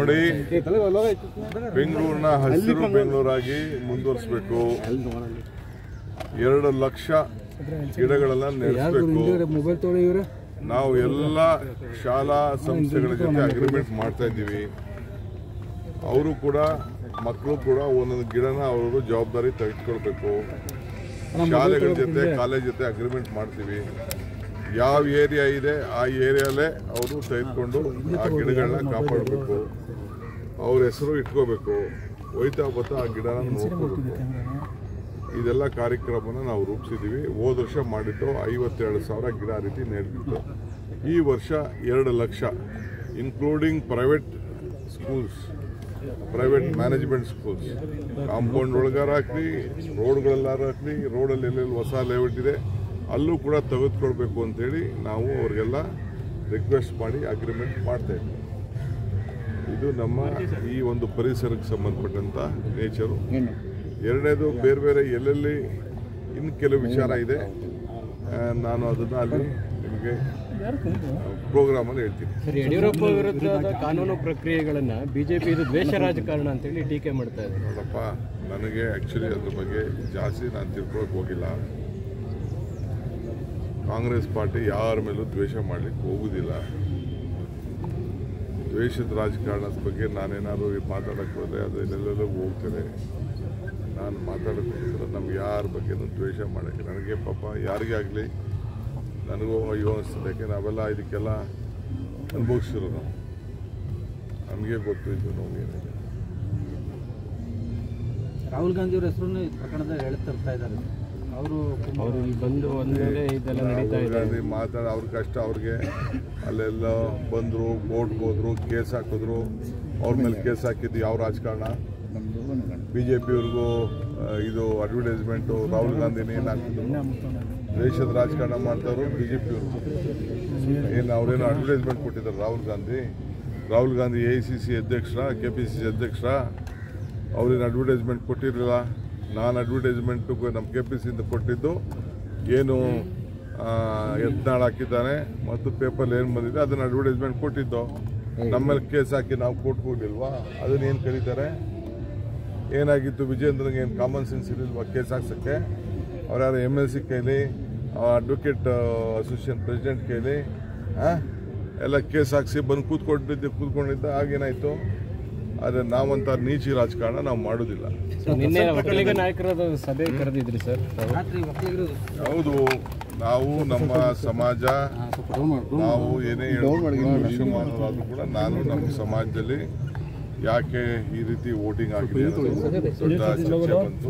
ನೋಡಿ ಬೆಂಗಳೂರಿನ ಹಸಿರು ಬೆಂಗಳೂರಾಗಿ ಮುಂದುವರಿಸಬೇಕು ಎರಡು ಲಕ್ಷ ಗಿಡಗಳನ್ನ ನೆಡೆಸಬೇಕು ಮೊಬೈಲ್ ತೊಗೊಳ್ಳಿ ಇವ್ರೆ ನಾವು ಎಲ್ಲ ಶಾಲಾ ಸಂಸ್ಥೆಗಳ ಜೊತೆ ಅಗ್ರಿಮೆಂಟ್ ಮಾಡ್ತಾ ಇದ್ದೀವಿ ಅವರು ಕೂಡ ಮಕ್ಕಳು ಕೂಡ ಒಂದೊಂದು ಗಿಡನ ಅವರು ಜವಾಬ್ದಾರಿ ತೆಗೆದುಕೊಳ್ಬೇಕು ಶಾಲೆಗಳ ಜೊತೆ ಕಾಲೇಜ್ ಜೊತೆ ಅಗ್ರಿಮೆಂಟ್ ಮಾಡ್ತೀವಿ ಯಾವ ಏರಿಯಾ ಇದೆ ಆ ಏರಿಯಾಲೇ ಅವರು ತೆಗೆದುಕೊಂಡು ಆ ಗಿಡಗಳನ್ನ ಕಾಪಾಡಬೇಕು ಅವ್ರ ಹೆಸರು ಇಟ್ಕೋಬೇಕು ಹೋಯ್ತಾ ಬರ್ತಾ ಆ ಗಿಡನ ನೋಡ್ಕೋಬೇಕು ಇದೆಲ್ಲ ಕಾರ್ಯಕ್ರಮನ ನಾವು ರೂಪಿಸಿದ್ದೀವಿ ಹೋದ ವರ್ಷ ಮಾಡಿದ್ದು ಐವತ್ತೆರಡು ಸಾವಿರ ಗಿಡ ಆ ರೀತಿ ನೆಡ್ತಿತ್ತು ಈ ವರ್ಷ ಎರಡು lakh including private schools private management schools compound ಒಳಗಾರ ಹಾಕ್ಲಿ ರೋಡ್ಗಳೆಲ್ಲಾರ ಹಾಕ್ಲಿ ರೋಡಲ್ಲಿ ಎಲ್ಲೆಲ್ಲಿ ಹೊಸ ಲೇಔಟ್ ಇದೆ ಅಲ್ಲೂ ಕೂಡ ತೆಗೆದುಕೊಳ್ಬೇಕು ಅಂತೇಳಿ ನಾವು ಅವ್ರಿಗೆಲ್ಲ ರಿಕ್ವೆಸ್ಟ್ ಮಾಡಿ ಅಗ್ರಿಮೆಂಟ್ ಮಾಡ್ತಾ ಇದ್ದೀವಿ ಇದು ನಮ್ಮ ಈ ಒಂದು ಪರಿಸರಕ್ಕೆ ಸಂಬಂಧಪಟ್ಟಂತ ನೇಚರು ಎರಡನೇದು ಬೇರೆ ಬೇರೆ ಎಲ್ಲೆಲ್ಲಿ ಇನ್ನು ಕೆಲವು ವಿಚಾರ ಇದೆ ಆ, ನಾನು ಅದನ್ನು ಅಲ್ಲಿ ನಿಮಗೆ ಪ್ರೋಗ್ರಾಮಲ್ಲಿ ಹೇಳ್ತೀನಿ ಸರ್ ಯಡಿಯೂರಪ್ಪ ವಿರುದ್ಧದ ಕಾನೂನು ಪ್ರಕ್ರಿಯೆಗಳನ್ನ ಬಿಜೆಪಿ ಇದು ದ್ವೇಷ ರಾಜಕಾರಣ ಅಂತೇಳಿ ಟೀಕೆ ಮಾಡ್ತಾ ಇದೆ ನೋಡಪ್ಪ ನನಗೆ ಆ್ಯಕ್ಚುಲಿ ಅದ್ರ ಬಗ್ಗೆ ಜಾಸ್ತಿ ನಾನು ತಿಳ್ಕೊಳಕ್ಕೆ ಹೋಗಿಲ್ಲ ಕಾಂಗ್ರೆಸ್ ಪಾರ್ಟಿ ಯಾರ ಮೇಲೂ ದ್ವೇಷ ಮಾಡಲಿಕ್ಕೆ ಹೋಗುವುದಿಲ್ಲ ದ್ವೇಷದ ರಾಜಕಾರಣದ ಬಗ್ಗೆ ನಾನೇನಾದ್ರು ಮಾತಾಡಕ್ಕೆ ಹೋದರೆ ಅದು ಎಲ್ಲೆಲ್ಲೋ ಹೋಗ್ತದೆ ನಾನು ಮಾತಾಡೋಕ್ಕೋಸ್ಕರ ನಮ್ಗೆ ಯಾರ ಬಗ್ಗೆನೂ ದ್ವೇಷ ಮಾಡೋಕ್ಕೆ ನನಗೆ ಪಾಪ ಯಾರಿಗೇ ಆಗಲಿ ನನಗೂ ಅಯ್ಯೋ ಅನಿಸ್ತದೆ ಯಾಕೆ ನಾವೆಲ್ಲ ಇದಕ್ಕೆಲ್ಲ ಅನುಭವಿಸಿರೋ ನಾವು ನಮಗೆ ಗೊತ್ತು ಇದು ನೋವು ಏನಿದೆ ರಾಹುಲ್ ಗಾಂಧಿ ಅವ್ರ ಹೆಸರನ್ನು ಈ ಪ್ರಕರಣದಾಗ ಹೇಳ್ತಿರ್ತಾ ಇದ್ದಾರೆ ಅವರು ಅವರು ಇಲ್ಲಿ ಬಂದು ಒಂದ್ಮೇಲೆ ಇದೆಲ್ಲ ನಡೀತಾ ಇದೆ ರಾಹುಲ್ ಗಾಂಧಿ ಮಾತಾಡ ಅವ್ರ ಕಷ್ಟ ಅವ್ರಿಗೆ ಅಲ್ಲೆಲ್ಲ ಬಂದರು ಕೋರ್ಟ್ಗೆ ಹೋದ್ರು ಕೇಸ್ ಹಾಕಿದ್ರು ಅವ್ರ ಮೇಲೆ ಕೇಸ್ ಹಾಕಿದ್ದು ಯಾವ ರಾಜಕಾರಣ ಬಿ ಜೆ ಪಿಯವ್ರಿಗೂ ಇದು ಅಡ್ವರ್ಟೈಸ್ಮೆಂಟು ರಾಹುಲ್ ಗಾಂಧಿನೇ ಏನು ಹಾಕಿದ್ರು ದೇಶದ ರಾಜಕಾರಣ ಮಾಡ್ತಾರೋ ಬಿ ಜೆ ಪಿಯವರು ಏನು ಅವ್ರೇನು ಅಡ್ವರ್ಟೈಸ್ಮೆಂಟ್ ಕೊಟ್ಟಿದ್ದಾರೆ Rahul Gandhi Rahul Gandhi A C C ಅಧ್ಯಕ್ಷರ ಕೆ ಪಿ ಸಿ ಸಿ ಅಧ್ಯಕ್ಷರ ಅವ್ರೇನು ಅಡ್ವರ್ಟೈಸ್ಮೆಂಟ್ ಕೊಟ್ಟಿರಲಿಲ್ಲ ನಾನು ಅಡ್ವರ್ಟೈಸ್ಮೆಂಟು ನಮ್ಮ ಕೆ ಪಿ ಸಿಯಿಂದ ಕೊಟ್ಟಿದ್ದು ಏನು ಆ, ಯತ್ನಾಳ್ ಹಾಕಿದ್ದಾನೆ ಮತ್ತು ಪೇಪರ್ ಏನು ಬಂದಿದೆ ಅದನ್ನು ಅಡ್ವರ್ಟೈಸ್ಮೆಂಟ್ ಕೊಟ್ಟಿದ್ದು ನಮ್ಮಲ್ಲಿ ಕೇಸ್ ಹಾಕಿ ನಾವು ಕೋರ್ಟ್ಗೆ ಹೋಗಿಲ್ವಾ ಅದನ್ನ ಏನು ಕರೀತಾರೆ ಏನಾಗಿತ್ತು ವಿಜೇಂದ್ರನಿಗೆ ಏನು ಕಾಮನ್ ಸೆನ್ಸ್ ಇರಲಿಲ್ವಾ ಕೇಸ್ ಹಾಕ್ಸೋಕ್ಕೆ ಅವ್ರು ಯಾರು ಎಮ್ ಎಲ್ ಸಿ ಕೈಲಿ ಅಡ್ವೊಕೇಟ್ ಅಸೋಸಿಯೇಷನ್ ಪ್ರೆಸಿಡೆಂಟ್ ಕೈಲಿ ಆ, ಎಲ್ಲ ಕೇಸ್ ಹಾಕ್ಸಿ ಬಂದು ಕೂತ್ಕೊಂಡಿದ್ದೆ ಕೂತ್ಕೊಂಡಿದ್ದ ಆಗೇನಾಯಿತು ಆದರೆ ನಾವಂತ ನೀಚಿ ರಾಜಕಾರಣ ನಾವು ಮಾಡೋದಿಲ್ಲ ಸರ್, ನಿನ್ನೆ ಒಕ್ಕಲಿಗ ನಾಯಕರದ ಸಭೆ ಕರೆದಿದ್ರಿ ಸರ್ ತಾವು. ರಾತ್ರಿ ಒಕ್ಕಲಿಗರು ಹೌದು ನಾವು ನಮ್ಮ ಸಮಾಜ ನಾವು ಏನೇ ವಿಷಯಮಾನರಾದ್ರೂ ಕೂಡ ನಾನು ನಮ್ಮ ಸಮಾಜದಲ್ಲಿ ಯಾಕೆ ಈ ರೀತಿ ವೋಟಿಂಗ್ ಆಗಿದೆ ಅನ್ನೋದು ದೊಡ್ಡ ಚರ್ಚೆ ಬಂತು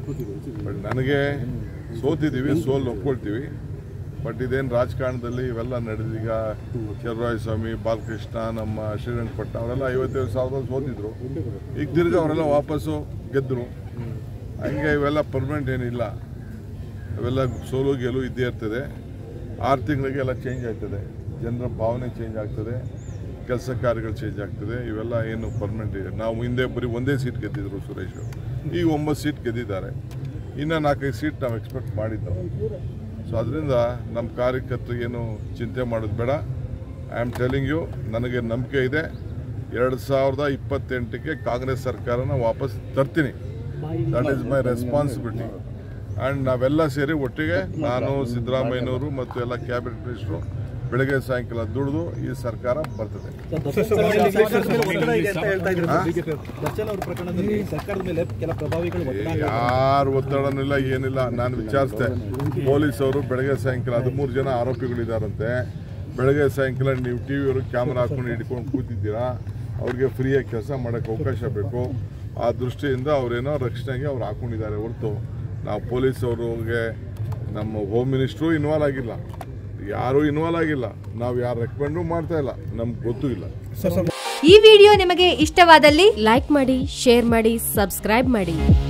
ಬಟ್ ನನಗೆ ಸೋತಿದ್ದೀವಿ ಸೋಲ್ ಒಪ್ಕೊಳ್ತೀವಿ ಬಟ್ ಇದೇನು ರಾಜಕಾರಣದಲ್ಲಿ ಇವೆಲ್ಲ ನಡೆದೀಗ ಚಲರಾಯ ಸ್ವಾಮಿ ಬಾಲಕೃಷ್ಣ ನಮ್ಮ ಶ್ರೀರಂಗಪಟ್ಟಣ ಅವರೆಲ್ಲ ಐವತ್ತೈದು ಸಾವಿರ ಸೋತಿದ್ರು ಈಗ ತಿರ್ಗಿ ಅವರೆಲ್ಲ ವಾಪಸ್ಸು ಗೆದ್ದರು ಹಂಗೆ ಇವೆಲ್ಲ ಪರ್ಮನೆಂಟ್ ಏನಿಲ್ಲ ಅವೆಲ್ಲ ಸೋಲು ಗೆಲುವು ಇದ್ದೇ ಇರ್ತದೆ ಆರು ತಿಂಗಳಿಗೆ ಎಲ್ಲ ಚೇಂಜ್ ಆಗ್ತದೆ ಜನರ ಭಾವನೆ ಚೇಂಜ್ ಆಗ್ತದೆ ಕೆಲಸ ಕಾರ್ಯಗಳು ಚೇಂಜ್ ಆಗ್ತದೆ ಇವೆಲ್ಲ ಏನು ಪರ್ಮನೆಂಟ್ ಇದೆ ನಾವು ಹಿಂದೆ ಬರೀ ಒಂದೇ ಸೀಟ್ ಗೆದ್ದಿದ್ರು ಸುರೇಶ್ ಈಗ ಒಂಬತ್ತು ಸೀಟ್ ಗೆದ್ದಿದ್ದಾರೆ ಇನ್ನು ನಾಲ್ಕೈದು ಸೀಟ್ ನಾವು ಎಕ್ಸ್ಪೆಕ್ಟ್ ಮಾಡಿದ್ದು ಸೊ ಅದರಿಂದ ನಮ್ಮ ಕಾರ್ಯಕರ್ತರು ಏನು ಚಿಂತೆ ಮಾಡೋದು ಬೇಡ ಐ ಆಮ್ ಟೆಲಿಂಗ್ ಯು ನನಗೆ ನಂಬಿಕೆ ಇದೆ ಎರಡು ಸಾವಿರದ ಇಪ್ಪತ್ತೆಂಟಕ್ಕೆ ಕಾಂಗ್ರೆಸ್ ಸರ್ಕಾರನ ವಾಪಸ್ ತರ್ತೀನಿ that is my responsibility and ನಾವೆಲ್ಲ ಸೇರಿ ಒಟ್ಟಿಗೆ ನಾನು ಸಿದ್ದರಾಮಯ್ಯನವರು ಮತ್ತು ಎಲ್ಲ ಕ್ಯಾಬಿನೆಟ್ ಮಿನಿಸ್ಟ್ರು ಬೆಳಗ್ಗೆ ಸಾಯಂಕಾಲ ದುಡಿದು ಈ ಸರ್ಕಾರ ಬರ್ತದೆ ದರ್ಶನ್ ಅವ್ರ ಪ್ರಕರಣದಲ್ಲಿ ಸರ್ಕಾರದ ಮೇಲೆ ಕೆಲ ಪ್ರಭಾವಿಗಳು ಒತ್ತಡ ಯಾರು ಒತ್ತಡನೂ ಇಲ್ಲ ಏನಿಲ್ಲ ನಾನು ವಿಚಾರಿಸಿದೆ ಪೊಲೀಸ್ ಅವರು ಬೆಳಗ್ಗೆ ಸಾಯಂಕಾಲ ಹದಿಮೂರು ಜನ ಆರೋಪಿಗಳಿದ್ದಾರಂತೆ ಬೆಳಗ್ಗೆ ಸಾಯಂಕಾಲ ನೀವು ಟಿ ವಿಯವರು ಕ್ಯಾಮ್ರಾ ಹಾಕೊಂಡು ಹಿಡ್ಕೊಂಡು ಕೂತಿದ್ದೀರಾ ಅವ್ರಿಗೆ ಫ್ರೀಯಾಗಿ ಕೆಲಸ ಮಾಡೋಕ್ಕೆ ಅವಕಾಶ ಬೇಕು ಆ ದೃಷ್ಟಿಯಿಂದ ಅವರೇನೋ ರಕ್ಷಣೆಗೆ ಅವ್ರು ಹಾಕೊಂಡಿದ್ದಾರೆ ಹೊರತು ನಾವು ಪೊಲೀಸ್ ಅವ್ರಿಗೆ ನಮ್ಮ ಹೋಮ್ ಮಿನಿಸ್ಟ್ರು ಇನ್ವಾಲ್ವ್ ಆಗಿಲ್ಲ ಯಾರೂ ಇನ್ವಾಲ್ವ್ ಆಗಿಲ್ಲ ನಾವು ಯಾರು ರೆಕಮೆಂಡು ಮಾಡ್ತಾ ಇಲ್ಲ ನಮ್ಗೆ ಗೊತ್ತೂ ಇಲ್ಲ ಈ ವಿಡಿಯೋ ನಿಮಗೆ ಇಷ್ಟವಾದಲ್ಲಿ ಲೈಕ್ ಮಾಡಿ ಶೇರ್ ಮಾಡಿ ಸಬ್ಸ್ಕ್ರೈಬ್ ಮಾಡಿ